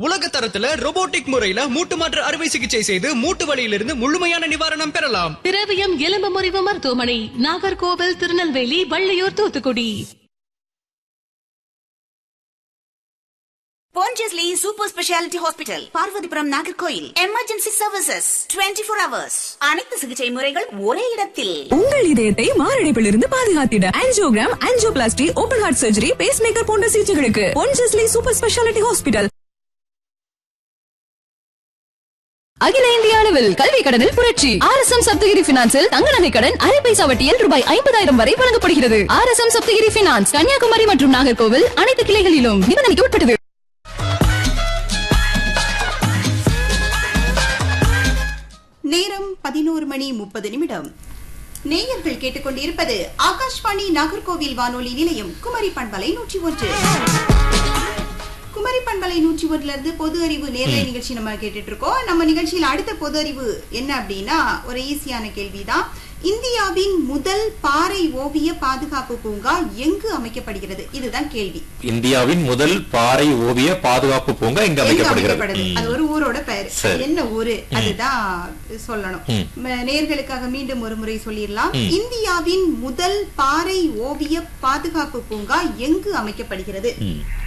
உலக தரத்துல robotic முறையில மூட்டு மாற்று அறுவை சிகிச்சை செய்து மூட்டு வலியிலிருந்து முழுமையான நிவாரணம் பெறலாம் திரவியம் எலும்பு முறிவு மருத்துவமனை Nagercoil Tirunelveli Valliyur Thoothukudi Pondicherry Super Speciality Hospital, Parvathipuram Nagercoil emergency services 24 four hours அனைத்து சிகிச்சை முறைகள் ஒரே இடத்தில் உங்கள் இதயத்தை மாரடைப்பிலிருந்து பாதுகாத்திட angiogram angioplasty open heart surgery pacemaker போன்ற சிகிச்சைகளுக்கு பொன்ஜஸ்லி சூப்பர் ஸ்பெஷாலிட்டி ஹாஸ்பிட்டல் அகில இந்திய அளவில் கல்வி கடனில் புரட்சி ஆர் எஸ் எம் சப்தகிரி பினான்சில் தங்க நகை கடன் அரை பைசா வட்டியில் ரூபாய் ஐம்பதாயிரம் வரை வழங்கப்படுகிறது R S M Sapthagiri finance Kanyakumari மற்றும் நாகர்கோவில் அனைத்து கிளைகளிலும் நிபந்தனைக்கு உட்பட்டது நேரம் பதினோரு மணி முப்பது நிமிடம் நேயர்கள் கேட்டுக்கொண்டிருப்பது ஆகாஷ்வாணி நாகர்கோவில் வானொலி நிலையம் குமரி பண்பலை நூற்றி ஒன்று குமரி பண்பலை நூற்றி ஒன்றுல இருந்து பொது அறிவு நேரலை நிகழ்ச்சி நம்ம கேட்டுட்டு இருக்கோம் நம்ம நிகழ்ச்சியில் அடுத்த பொது அறிவு என்ன அப்படின்னா ஒரு ஈஸியான கேள்விதான் இந்தியாவின் முதல் பாறை ஓவிய பாதுகாப்பு பூங்கா எங்கு அமைக்கப்படுகிறது இதுதான் கேள்வி இந்தியாவின் முதல் பாறை ஓவிய பாதுகாப்பு பூங்கா இங்க எங்க அமைக்கப்படுகிறது அமைக்கப்படுது ம். அது ஒரு ஊரோட பெயர் சரி. என்ன ஊரு அதுதான் சொல்லணும் ம். ம- நேயர்களுக்காக மீண்டும் ஒரு முறை சொல்லிடலாம் ம். இந்தியாவின் முதல் பாறை ஓவிய பாதுகாப்பு பூங்கா எங்கு அமைக்கப்படுகிறது ம்.